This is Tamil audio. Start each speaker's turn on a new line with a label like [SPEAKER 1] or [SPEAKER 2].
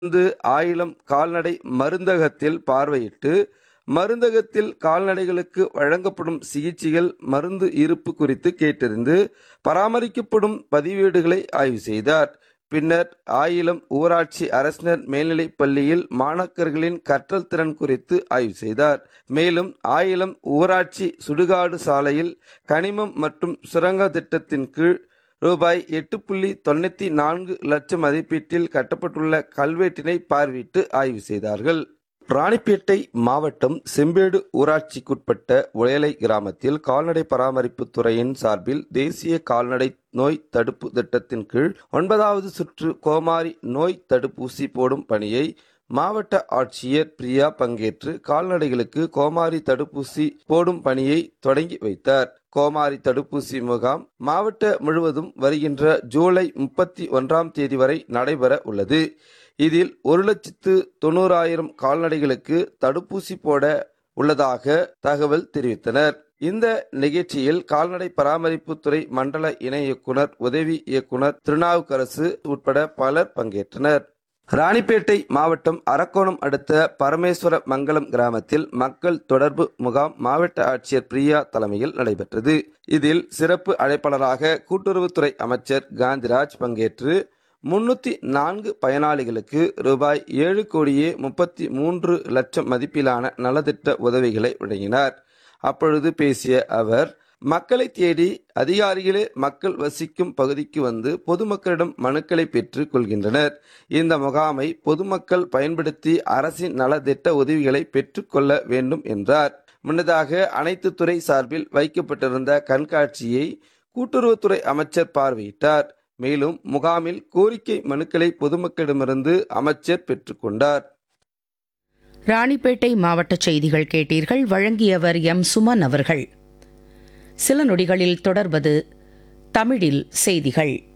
[SPEAKER 1] தொடர்ந்து ஆயிலம் கால்நடை மருந்தகத்தில் பார்வையிட்டு மருந்தகத்தில் கால்நடைகளுக்கு வழங்கப்படும் சிகிச்சைகள் மருந்து இருப்பு குறித்து கேட்டறிந்து பராமரிக்கப்படும் பதிவேடுகளை ஆய்வு செய்தார் பின்னர் ஆயிலம் ஊராட்சி அரசினர் மேல்நிலைப் பள்ளியில் மாணாக்கர்களின் கற்றல் திறன் குறித்து ஆய்வு செய்தார் மேலும் ஆயிலம் ஊராட்சி சுடுகாடு சாலையில் கனிமம் மற்றும் சுரங்க திட்டத்தின் கீழ் ரூபாய் எட்டு புள்ளி தொண்ணூற்றி நான்கு லட்சம் மதிப்பீட்டில் கட்டப்பட்டுள்ள கல்வெட்டினை பார்வையிட்டு ஆய்வு செய்தார்கள் ராணிப்பேட்டை மாவட்டம் செம்பேடு ஊராட்சிக்குட்பட்ட உயலை கிராமத்தில் கால்நடை பராமரிப்பு துறையின் சார்பில் தேசிய கால்நடை நோய் தடுப்பு திட்டத்தின் கீழ் ஒன்பதாவது சுற்று கோமாரி நோய் தடுப்பூசி போடும் பணியை மாவட்ட ஆட்சியர் பிரியா பங்கேற்று கால்நடைகளுக்கு கோமாரி தடுப்பூசி போடும் பணியை தொடங்கி வைத்தார் கோமாரி தடுப்பூசி முகாம் மாவட்ட முழுவதும் வருகின்ற ஜூலை முப்பத்தி ஒன்றாம் தேதி வரை நடைபெற உள்ளது இதில் ஒரு லட்சத்து தொண்ணூறாயிரம் கால்நடைகளுக்கு தடுப்பூசி போட உள்ளதாக தகவல் தெரிவித்தனர் இந்த நிகழ்ச்சியில் கால்நடை பராமரிப்புத்துறை மண்டல இணை இயக்குனர் உதவி இயக்குனர் திருநாவுக்கரசு உட்பட பலர் பங்கேற்றனர் ராணிப்பேட்டை மாவட்டம் அரக்கோணம் அடுத்த பரமேஸ்வர மங்கலம் கிராமத்தில் மக்கள் தொடர்பு முகாம் மாவட்ட ஆட்சியர் பிரியா தலைமையில் நடைபெற்றது இதில் சிறப்பு அழைப்பாளராக கூட்டுறவுத்துறை அமைச்சர் காந்திராஜ் பங்கேற்று முன்னூத்தி நான்கு பயனாளிகளுக்கு ரூபாய் ஏழு கோடியே முப்பத்தி மூன்று லட்சம் மதிப்பிலான நலத்திட்ட உதவிகளை வழங்கினார் அப்பொழுது பேசிய அவர் மக்களை தேடி அதிகாரிகளே மக்கள் வசிக்கும் பகுதிக்கு வந்து பொதுமக்களிடம் மனுக்களை பெற்றுக் கொள்கின்றனர் இந்த முகாமை பொதுமக்கள் பயன்படுத்தி அரசின் நலத்திட்ட உதவிகளை பெற்றுக்கொள்ள வேண்டும் என்றார் முன்னதாக அனைத்து துறை சார்பில் வைக்கப்பட்டிருந்த கண்காட்சியை கூட்டுறவுத்துறை அமைச்சர் பார்வையிட்டார் மேலும் முகாமில் கோரிக்கை மனுக்களை பொதுமக்களிடமிருந்து அமைச்சர் பெற்றுக்கொண்டார்
[SPEAKER 2] ராணிப்பேட்டை மாவட்ட செய்திகள் கேட்டீர்கள் வழங்கியவர் எம் சுமன் அவர்கள் சில நொடிகளில் தொடர்வது தமிழில் செய்திகள்